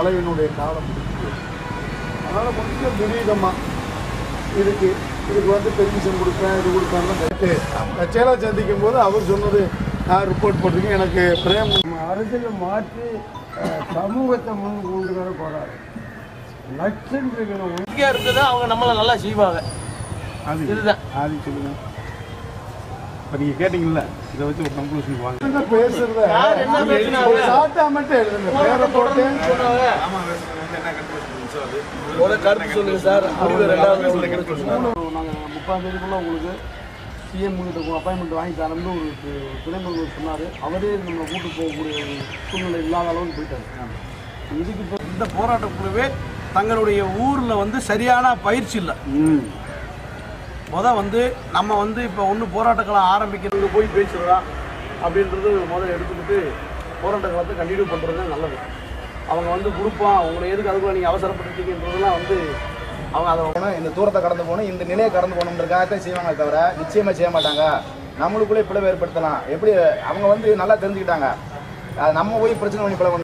மழையினுடைய காலம் இருக்குது அதனால் கொஞ்சம் விரீதமாக இருக்கு இதுக்கு வந்து பெர்மிஷன் கொடுப்பேன் இது கொடுப்பேன் கேட்டு கட்சியெல்லாம் சந்திக்கும் போது அவர் சொன்னது நான் ரிப்போர்ட் போட்டிருக்கேன் எனக்கு பிரேம் அரசியலை மாற்றி அஹ், சமூகத்தை முன் கொண்டு வர போறாரு லட்சம் இருக்கணும் இங்கே இருந்தது அவங்க நம்மளை நல்லா செய்வாங்க அது இதுதான் அது சொல்லுங்க இப்போ நீங்கள் கேட்டிங்கல்ல இதை வச்சு ஒரு கன்க்ளூஷன் வாங்க என்ன பேசுறத யார் என்ன பேசுனாங்க? ஒரு ஷார்ட்டா மட்டும் எழுதுங்க பேரை போட்டு ஒரு கருத்து சொல்லுங்க சார் முடிவு ரெண்டாவது நாங்கள் முப்பதாம் தேதிக்குள்ள உங்களுக்கு சிஎம் கிட்ட அப்பாயின்மெண்ட் வாங்கி தரேன்னு ஒரு து- துணை முதல்வர் சொன்னார் அவரே நம்ம கூட்டு போகக்கூடிய ஒரு சூழ்நிலை இல்லாத அளவுக்கு போயிட்டாரு இதுக்கு இப்போ இந்த போராட்ட குழுவே தங்களுடைய ஊரில் வந்து சரியான பயிற்சி இல்லை முத வந்து நம்ம வந்து இப்போ ஒன்று போராட்டக்களம் ஆரம்பிக்கிறது போய் பேசுகிறதா அப்படின்றது முதல்ல எடுத்துக்கிட்டு போராட்ட காலத்தை கண்டினியூ பண்ணுறது நல்லது அவங்க வந்து கொடுப்போம் உங்களை எதுக்கு அதுக்குள்ள நீங்கள் அவசரப்பட்டுட்டீங்கன்றதெல்லாம் வந்து அவங்க அதை போகணும் இந்த தூரத்தை கடந்து போகணும் இந்த நிலையை கடந்து போகணுன்றதுக்காகத்தான் செய்வாங்க தவிர நிச்சயமா செய்ய மாட்டாங்க நம்மளுக்குள்ளே பிளவு ஏற்படுத்தலாம் எப்படி அவங்க வந்து நல்லா தெரிஞ்சுக்கிட்டாங்க அது நம்ம போய் பிரச்சனை பண்ணி பிளவு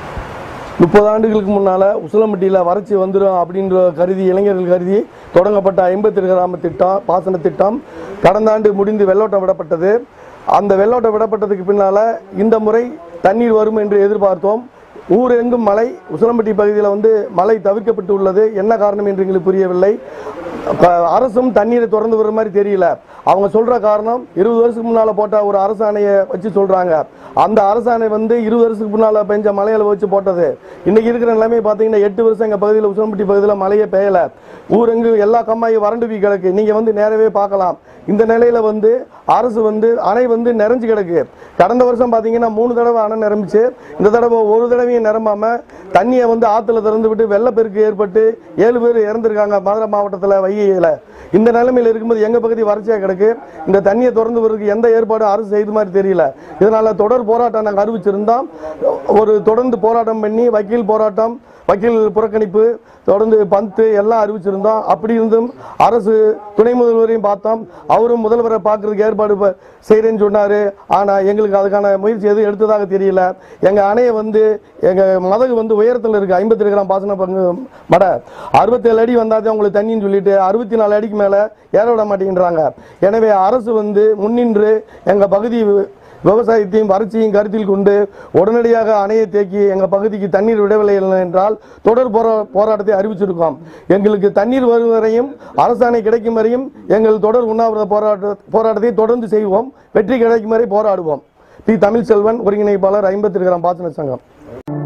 முப்பது ஆண்டுகளுக்கு முன்னால் உசிலம்பட்டியில் வறட்சி வந்துடும் அப்படின்ற கருதி இளைஞர்கள் கருதி தொடங்கப்பட்ட ஐம்பத்தி கிராம திட்டம் பாசன திட்டம் கடந்த ஆண்டு முடிந்து வெள்ளோட்டம் விடப்பட்டது அந்த வெள்ளோட்டம் விடப்பட்டதுக்கு பின்னால் இந்த முறை தண்ணீர் வரும் என்று எதிர்பார்த்தோம் ஊரெங்கும் மழை உசிலம்பட்டி பகுதியில் வந்து மழை தவிர்க்கப்பட்டு உள்ளது என்ன காரணம் என்று எங்களுக்கு புரியவில்லை அப்ப அரசும் தண்ணீரை திறந்து விடுற மாதிரி தெரியல அவங்க சொல்ற காரணம் இருபது வருஷத்துக்கு முன்னால போட்ட ஒரு அரசாணையை வச்சு சொல்றாங்க அந்த அரசாணை வந்து இருபது வருஷத்துக்கு முன்னால பெஞ்ச மலையில வச்சு போட்டது இன்னைக்கு இருக்கிற நிலைமை பார்த்தீங்கன்னா எட்டு வருஷம் எங்க பகுதியில் உசிலம்பட்டி பகுதியில் மழையே பெய்யல ஊரெங்கு எல்லா கம்மாயும் வறண்டு போய் கிடக்கு நீங்க வந்து நேரவே பார்க்கலாம் இந்த நிலையில வந்து அரசு வந்து அணை வந்து நிறைஞ்சு கிடக்கு கடந்த வருஷம் பார்த்தீங்கன்னா மூணு தடவை அணை நிரம்பிச்சு இந்த தடவை ஒரு தடவையும் நிரம்பாம தண்ணியை வந்து ஆற்றுல திறந்து விட்டு வெள்ளப்பெருக்கு ஏற்பட்டு ஏழு பேர் இறந்துருக்காங்க மதுரை மாவட்டத்தில் வைகையில் இந்த நிலைமையில் இருக்கும்போது எங்கள் பகுதி வறட்சியாக கிடக்கு இந்த தண்ணியை திறந்து விடுறதுக்கு எந்த ஏற்பாடும் அரசு செய்த மாதிரி தெரியல இதனால் தொடர் போராட்டம் நாங்கள் அறிவிச்சிருந்தோம் ஒரு தொடர்ந்து போராட்டம் பண்ணி வக்கீல் போராட்டம் வக்கீல் புறக்கணிப்பு தொடர்ந்து பந்து எல்லாம் அறிவிச்சிருந்தோம் அப்படி இருந்தும் அரசு துணை முதல்வரையும் பார்த்தோம் அவரும் முதல்வரை பார்க்கறதுக்கு ஏற்பாடு ப- செய்கிறேன்னு சொன்னார் ஆனால் எங்களுக்கு அதுக்கான முயற்சி எதுவும் எடுத்ததாக தெரியல எங்கள் அணையை வந்து எங்கள் மதகு வந்து உயரத்தில் இருக்குது ஐம்பத்தி கிராம் பாசன பங்கு மடை அறுபத்தேழு அடி வந்தால் தான் உங்களுக்கு தண்ணின்னு சொல்லிட்டு அறுபத்தி நாலு அடிக்கு மேலே ஏற விட மாட்டேங்கிறாங்க எனவே அரசு வந்து முன்னின்று எங்கள் பகுதி விவசாயத்தையும் வறட்சியும் கருத்தில் கொண்டு உடனடியாக அணையை தேக்கி எங்கள் பகுதிக்கு தண்ணீர் விடவில்லை என்றால் தொடர் போரா போராட்டத்தை அறிவிச்சிருக்கோம் எங்களுக்கு தண்ணீர் வரும் வரையும் அரசாணை கிடைக்கும் வரையும் எங்கள் தொடர் உண்ணாவிரத போராட்ட போராட்டத்தை தொடர்ந்து செய்வோம் வெற்றி கிடைக்கும் வரை போராடுவோம் பி தமிழ்செல்வன் ஒருங்கிணைப்பாளர் ஐம்பத்தி கிராம் பாசன சங்கம்